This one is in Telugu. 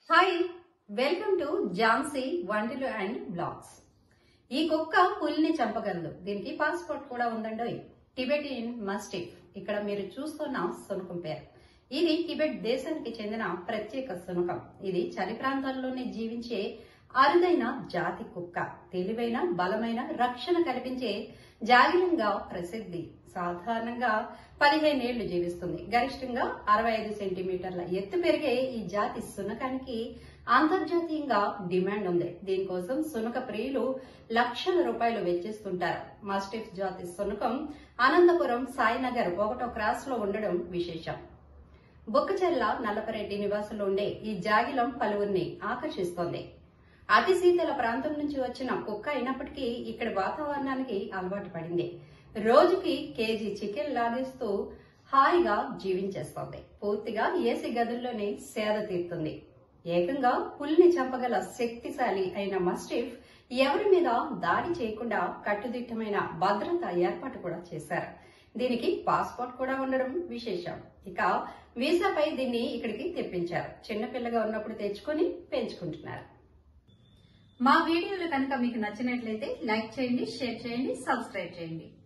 హాయ్ వెల్కమ్ టు ఝాన్సీ వంటలు అండ్ బ్లాగ్స్ ఈ కుక్క పులిని చంపగలదు దీనికి పాస్పోర్ట్ కూడా ఉందండి టిబెటియన్ మస్టిఫ్ ఇక్కడ మీరు చూస్తున్న సునకం పేరు ఇది టిబెట్ దేశానికి చెందిన ప్రత్యేక సునకం ఇది చలి ప్రాంతాల్లోనే జీవించే అరుదైన జాతి కుక్క తెలివైన బలమైన రక్షణ కల్పించే జాగిరంగా ప్రసిద్ధి సాధారణంగా పదిహేనేళ్లు జీవిస్తుంది గరిష్టంగా అరవై ఐదు సెంటీమీటర్ల ఎత్తు పెరిగే ఈ జాతి సునకానికి అంతర్జాతీయంగా డిమాండ్ ఉంది దీనికోసం సునక ప్రియులు లక్షల రూపాయలు వెచ్చిస్తుంటారు మాస్టిఫ్ జాతి సునకం అనంతపురం సాయినగర్ ఒకటో క్రాస్ లో ఉండడం విశేషం బొక్కచెల్ల నల్లపరెడ్డి నివాసంలో ఉండే ఈ జాగిలం పలువురిని ఆకర్షిస్తోంది అతి శీతల ప్రాంతం నుంచి వచ్చిన కుక్క అయినప్పటికీ ఇక్కడి వాతావరణానికి అలవాటు పడింది రోజుకి కేజీ చికెన్ లాగేస్తూ హాయిగా జీవించేస్తోంది పూర్తిగా ఏసీ గదుల్లోనే సేద తీరుతుంది ఏకంగా పులిని చంపగల శక్తిశాలి అయిన మస్టిఫ్ ఎవరి మీద దాడి చేయకుండా కట్టుదిట్టమైన భద్రత ఏర్పాటు కూడా చేశారు దీనికి పాస్పోర్ట్ కూడా ఉండడం విశేషం ఇక వీసాపై దీన్ని ఇక్కడికి తెప్పించారు చిన్నపిల్లగా ఉన్నప్పుడు తెచ్చుకొని పెంచుకుంటున్నారు మా వీడియోలు కనుక మీకు నచ్చినట్లయితే లైక్ చేయండి షేర్ చేయండి సబ్స్క్రైబ్ చేయండి